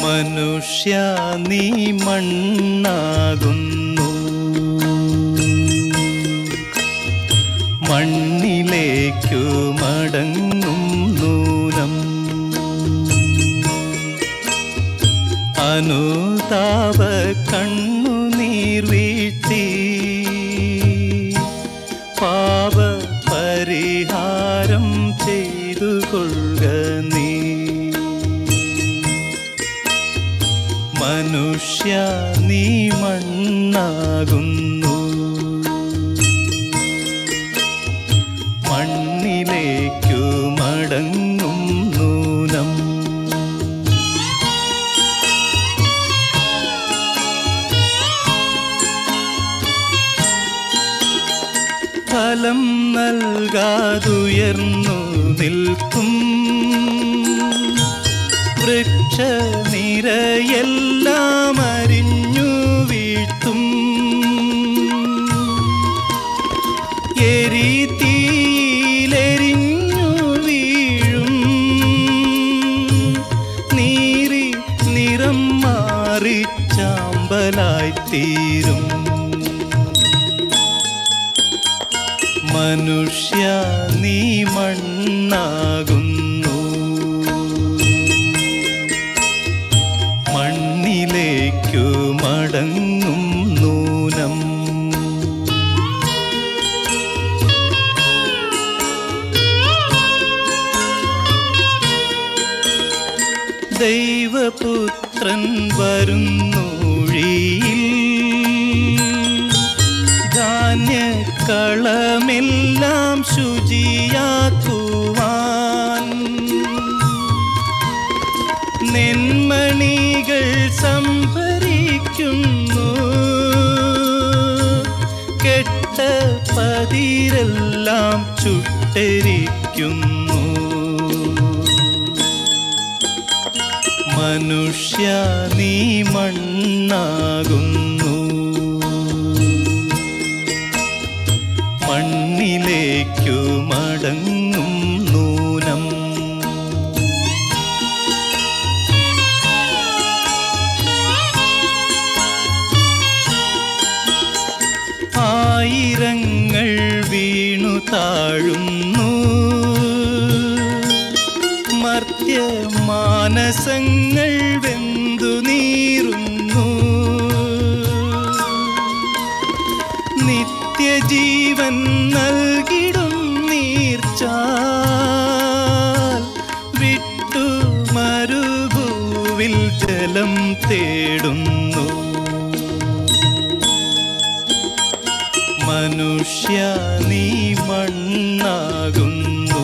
മനുഷ്യ നീ മണ്ണാകുന്നു മണ്ണിലേക്കു മടങ്ങും നൂനം അനുതാപ കണ്ണുനീർ വീഴ്ത്തി പാപ പരിഹാരം ചെയ്തു കൊള്ളുക നീ മനുഷ്യ നീ മണ്ണാകുന്നു മണ്ണിലേക്കു മടങ്ങും നൂനം ഫലം നൽകാതുയർന്നു നിൽക്കും വൃക്ഷനിരയെല്ലാം അരിഞ്ഞു വീഴ്ത്തും എരി തീയിലെരിഞ്ഞു വീഴും നീറി നിറം മാറി ചാമ്പലായിത്തീരും മനുഷ്യ നീ മണ്ണാകുന്നു മണ്ണിലേക്കു മടങ്ങും നൂനം ദൈവപുത്രൻ വരുന്നൂഴിയിൽ ധാന്യക്കളമെല്ലാം ശുചിയാക്കുവാൻ നെന്മണികൾ സംഭരിക്കുന്നു കെട്ട പതിരെല്ലാം ചുട്ടരിക്കുന്നു മനുഷ്യ നീ മണ്ണാകുന്നു മണ്ണിലേക്കു മടങ്ങും നൂനം ആയിരങ്ങൾ വീണു താഴുന്നു മർത്യ മാനസങ്ങൾ വെന്തു നീറുന്നു നിത്യജീവൻ നൽകിടും നീർച്ചാൽ വിട്ടു മരുഭൂവിൽ ജലം തേടുന്നു മനുഷ്യ നീ മണ്ണാകുന്നു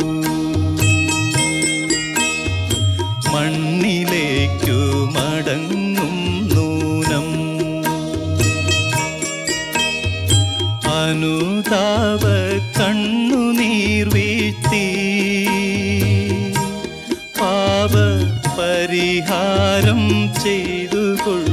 മണ്ണിലേക്കു മടങ്ങും നൂനം അനുതാപ കണ്ണുനീർ വീഴ്ത്തി പാപ പരിഹാരം ചെയ്തു കൊള്ളുക